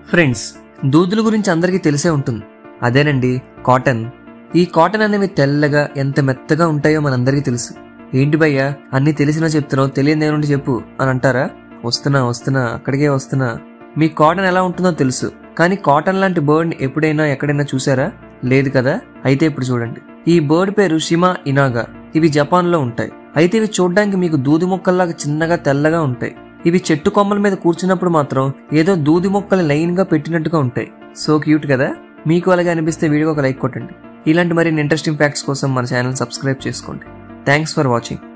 friends దూదుల గురించి అందరికీ తెలిసే ఉంటుంది అదేనండి కాటన్ ఈ కాటన్ అనేవి తెల్లగా ఎంత మెత్తగా ఉంటాయో మనందరికీ తెలుసు ఏంటి భయ్యా అన్ని తెలిసినా చెప్తున్నావు తెలియని ఏముంటే చెప్పు అని అంటారా వస్తున్నా వస్తున్నా అక్కడికే వస్తున్నా మీ కాటన్ ఎలా ఉంటుందో తెలుసు కానీ కాటన్ లాంటి బర్డ్ ఎప్పుడైనా ఎక్కడైనా చూసారా లేదు కదా అయితే ఇప్పుడు చూడండి ఈ బర్డ్ పేరు షిమా ఇనాగా ఇవి జపాన్ లో ఉంటాయి అయితే ఇవి చూడడానికి మీకు దూది మొక్కల్లాగా చిన్నగా తెల్లగా ఉంటాయి ఇవి చెట్టు కొమ్మల మీద కూర్చున్నప్పుడు మాత్రం ఏదో దూది మొక్కలు లైన్ గా పెట్టినట్టుగా ఉంటాయి సో క్యూట్ కదా మీకు అలాగే అనిపిస్తే వీడియో ఒక లైక్ కొట్టండి ఇలాంటి మరిన్ని ఇంట్రెస్టింగ్ ఫ్యాక్ట్స్ కోసం మన ఛానల్ సబ్స్క్రైబ్ చేసుకోండి థ్యాంక్స్ ఫర్ వాచింగ్